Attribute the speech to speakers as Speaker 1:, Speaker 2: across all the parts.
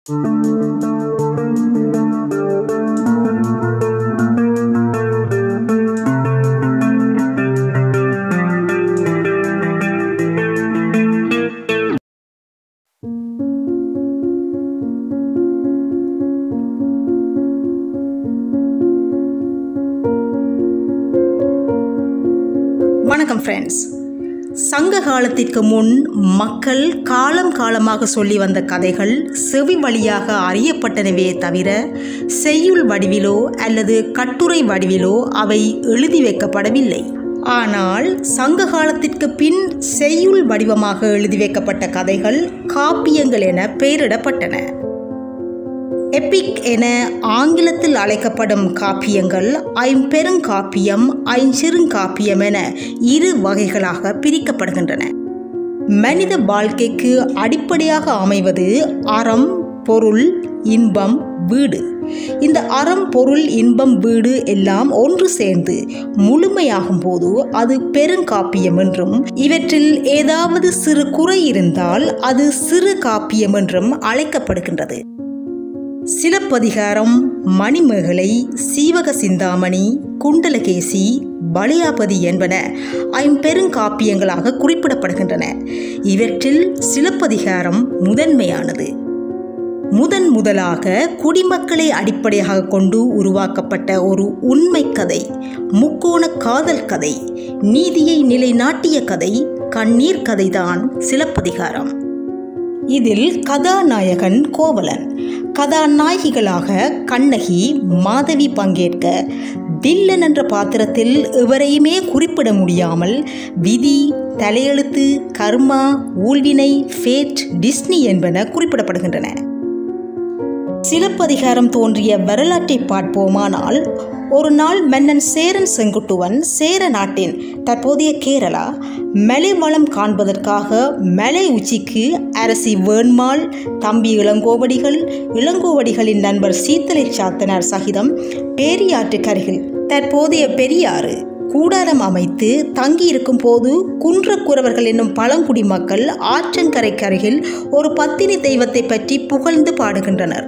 Speaker 1: வணக்கம் ஃப்ரெண்ட்ஸ் சங்க காலத்திற்கு முன் மக்கள் காலம் காலமாக சொல்லி வந்த கதைகள் செவி வழியாக அறியப்பட்டனவே தவிர செய்யுள் வடிவிலோ அல்லது கட்டுரை வடிவிலோ அவை எழுதி வைக்கப்படவில்லை ஆனால் சங்க காலத்திற்கு பின் செய்யுள் வடிவமாக எழுதி வைக்கப்பட்ட கதைகள் காப்பியங்கள் என பெயரிடப்பட்டன எபிக் என ஆங்கிலத்தில் அழைக்கப்படும் காப்பியங்கள் ஐம்பெருங்காப்பியம் ஐஞ்சிறுங்காப்பியம் என இரு வகைகளாக பிரிக்கப்படுகின்றன மனித வாழ்க்கைக்கு அடிப்படையாக அமைவது அறம் பொருள் இன்பம் வீடு இந்த அறம் பொருள் இன்பம் வீடு எல்லாம் ஒன்று சேர்ந்து முழுமையாகும் போது அது பெருங்காப்பியம் என்றும் இவற்றில் ஏதாவது சிறு குறை இருந்தால் அது சிறு காப்பியம் என்றும் அழைக்கப்படுகின்றது சிலப்பதிகாரம் மணிமேகலை சீவக சிந்தாமணி குண்டலகேசி பலியாபதி என்பன ஐம்பெருங்காப்பியங்களாக குறிப்பிடப்படுகின்றன இவற்றில் சிலப்பதிகாரம் முதன்மையானது முதன் முதலாக குடிமக்களை அடிப்படையாக கொண்டு உருவாக்கப்பட்ட ஒரு உண்மை கதை முக்கோண காதல் கதை நீதியை நிலைநாட்டிய கதை கண்ணீர் கதைதான் சிலப்பதிகாரம் இதில் கதாநாயகன் கோவலன் கதாநாயகிகளாக கண்ணகி மாதவி பங்கேற்க வில்லன் என்ற பாத்திரத்தில் எவரையுமே குறிப்பிட முடியாமல் விதி தலையெழுத்து கர்மா ஊழ்வினை ஃபேட் டிஸ்னி என்பன குறிப்பிடப்படுகின்றன சிலப்பதிகாரம் தோன்றிய வரலாற்றை பார்ப்போமானால் ஒரு நாள் மன்னன் சேரன் செங்குட்டுவன் சேர நாட்டின் தற்போதைய கேரளா மலை வளம் காண்பதற்காக மலை உச்சிக்கு அரசி வேண்மாள் தம்பி இளங்கோவடிகள் இளங்கோவடிகளின் நண்பர் சீத்தலை சாத்தனார் சகிதம் பேரியாற்றுக்கருகில் தற்போதைய பெரியாறு கூடாரம் அமைத்து தங்கியிருக்கும் போது குன்றக்குறவர்கள் என்னும் பழங்குடி மக்கள் ஆற்றங்கரைக்கருகில் ஒரு பத்தினி தெய்வத்தை பற்றி புகழ்ந்து பாடுகின்றனர்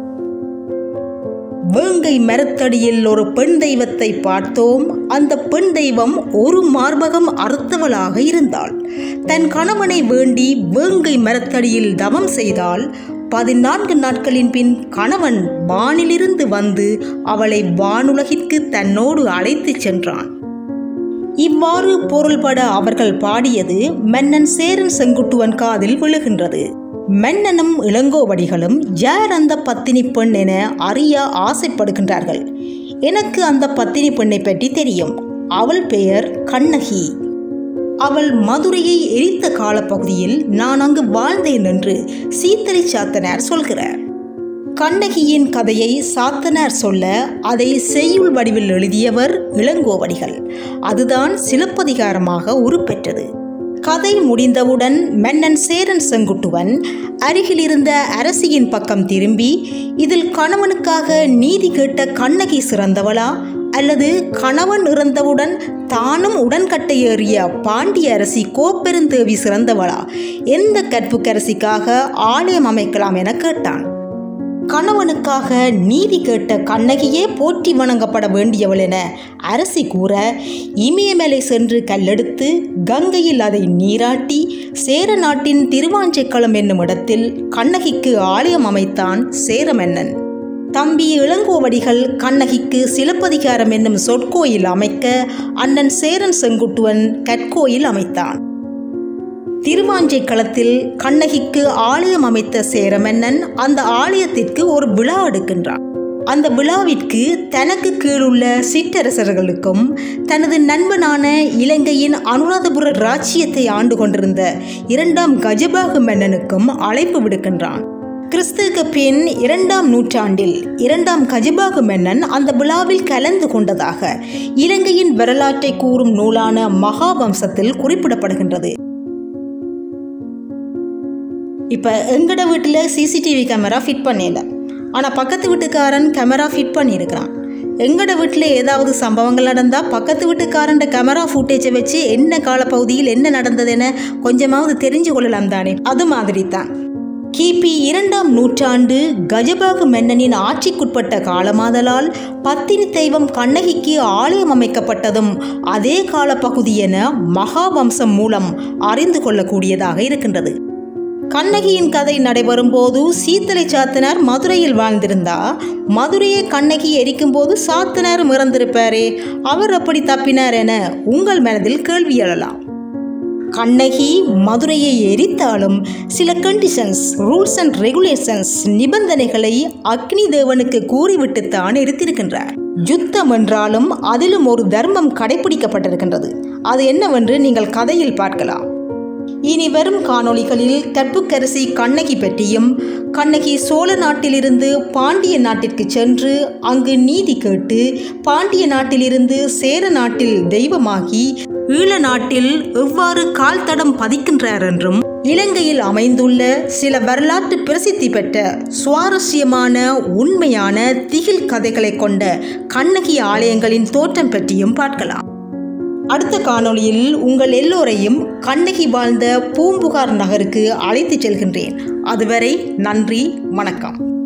Speaker 1: வேங்கை மரத்தடியில் ஒரு பெண் தெய்வத்தை பார்த்தோம் அந்த பெண் தெய்வம் ஒரு மார்பகம் அறுத்தவளாக இருந்தாள் தன் கணவனை வேண்டி வேங்கை மரத்தடியில் தவம் செய்தால் பதினான்கு நாட்களின் பின் கணவன் வானிலிருந்து வந்து அவளை வானுலகிற்கு தன்னோடு அழைத்துச் சென்றான் இவ்வாறு பொருள்பட அவர்கள் பாடியது மன்னன் சேரன் செங்குட்டுவன் காதில் விழுகின்றது மன்னனும் இளங்கோவடிகளும் யார் அந்த பத்தினி பெண் என அறிய ஆசைப்படுகின்றார்கள் எனக்கு அந்த பத்தினி பெண்ணை பற்றி தெரியும் அவள் பெயர் கண்ணகி அவள் மதுரையை எரித்த காலப்பகுதியில் நான் அங்கு வாழ்ந்தேன் என்று சீத்தலை சாத்தனார் சொல்கிறார் கண்ணகியின் கதையை சாத்தனார் சொல்ல அதை செய்யுள் வடிவில் எழுதியவர் இளங்கோவடிகள் அதுதான் சிலப்பதிகாரமாக உருப்பெற்றது கதை முடிந்தவுடன் மன்னன் சேரன் செங்குட்டுவன் அருகிலிருந்த அரசியின் பக்கம் திரும்பி இதில் கணவனுக்காக நீதி கேட்ட கண்ணகி சிறந்தவளா அல்லது கணவன் இறந்தவுடன் தானும் உடன்கட்டை ஏறிய பாண்டிய அரசி கோப்பெருந்தேவி சிறந்தவளா எந்த கற்புக்கரசிக்காக ஆலயம் அமைக்கலாம் என கேட்டான் கணவனுக்காக நீதி கேட்ட கண்ணகியே போற்றி வணங்கப்பட வேண்டியவள் என அரசி கூற இமயமலை சென்று கல்லெடுத்து கங்கையில் அதை நீராட்டி சேர நாட்டின் திருவாஞ்சைக்களம் என்னும் இடத்தில் கண்ணகிக்கு ஆலயம் அமைத்தான் சேரமன்னன் தம்பி இளங்கோவடிகள் கண்ணகிக்கு சிலப்பதிகாரம் என்னும் சொற்கோயில் அமைக்க அண்ணன் சேரன் செங்குட்டுவன் கற்கோயில் அமைத்தான் திருவாஞ்சை களத்தில் கண்ணகிக்கு ஆலயம் அமைத்த சேரமன்னன் அந்த ஆலயத்திற்கு ஒரு விழா எடுக்கின்றான் அந்த விழாவிற்கு தனக்கு கீழுள்ள சிற்றரசர்களுக்கும் தனது நண்பனான இலங்கையின் அனுராதபுர ராச்சியத்தை ஆண்டு கொண்டிருந்த இரண்டாம் கஜபாகு மன்னனுக்கும் அழைப்பு விடுக்கின்றான் கிறிஸ்துக்கு பின் இரண்டாம் நூற்றாண்டில் இரண்டாம் கஜபாகு மன்னன் அந்த விழாவில் கலந்து கொண்டதாக இலங்கையின் வரலாற்றை கூறும் நூலான மகாவம்சத்தில் குறிப்பிடப்படுகின்றது இப்போ எங்கட வீட்டில் சிசிடிவி கேமரா ஃபிட் பண்ணல ஆனால் பக்கத்து வீட்டுக்காரன் கேமரா ஃபிட் பண்ணியிருக்கிறான் எங்கட வீட்டில் ஏதாவது சம்பவங்கள் நடந்தால் பக்கத்து வீட்டுக்காரன் கேமரா ஃபுட்டேஜை வச்சு என்ன காலப்பகுதியில் என்ன நடந்ததுன்னு கொஞ்சமாவது தெரிஞ்சு கொள்ளலாம் தானே அது மாதிரி தான் கிபி இரண்டாம் நூற்றாண்டு கஜபாகு மன்னனின் ஆட்சிக்குட்பட்ட காலமாதலால் பத்தினி தெய்வம் கண்ணகிக்கு ஆலயம் அமைக்கப்பட்டதும் அதே காலப்பகுதி என மகாவம்சம் மூலம் அறிந்து கொள்ளக்கூடியதாக இருக்கின்றது கண்ணகியின் கதை நடைபெறும் போது சீத்தலை சாத்தனார் மதுரையில் வாழ்ந்திருந்தா மதுரையை கண்ணகி எரிக்கும் போது சாத்தனார் இறந்திருப்பாரே அவர் அப்படி தப்பினார் என உங்கள் மனதில் கேள்வி எழலாம் கண்ணகி மதுரையை எரித்தாலும் சில கண்டிஷன்ஸ் ரூல்ஸ் அண்ட் ரெகுலேஷன்ஸ் நிபந்தனைகளை அக்னி தேவனுக்கு கூறிவிட்டுத்தான் எரித்திருக்கின்றார் யுத்தம் என்றாலும் அதிலும் ஒரு தர்மம் கடைபிடிக்கப்பட்டிருக்கின்றது அது என்னவென்று நீங்கள் கதையில் பார்க்கலாம் இனி வரும் காணொளிகளில் கற்புக்கரசி கண்ணகி பற்றியும் கண்ணகி சோழ நாட்டிலிருந்து பாண்டிய நாட்டிற்கு சென்று அங்கு நீதி கேட்டு பாண்டிய நாட்டிலிருந்து சேர நாட்டில் தெய்வமாகி ஈழ நாட்டில் எவ்வாறு கால் தடம் பதிக்கின்றார் என்றும் இலங்கையில் அமைந்துள்ள சில வரலாற்று பிரசித்தி பெற்ற சுவாரஸ்யமான உண்மையான திகில் கதைகளை கொண்ட கண்ணகி ஆலயங்களின் தோற்றம் பற்றியும் பார்க்கலாம் அடுத்த காணொளியில் உங்கள் எல்லோரையும் கண்ணகி வாழ்ந்த பூம்புகார் நகருக்கு அழைத்துச் செல்கின்றேன் அதுவரை நன்றி வணக்கம்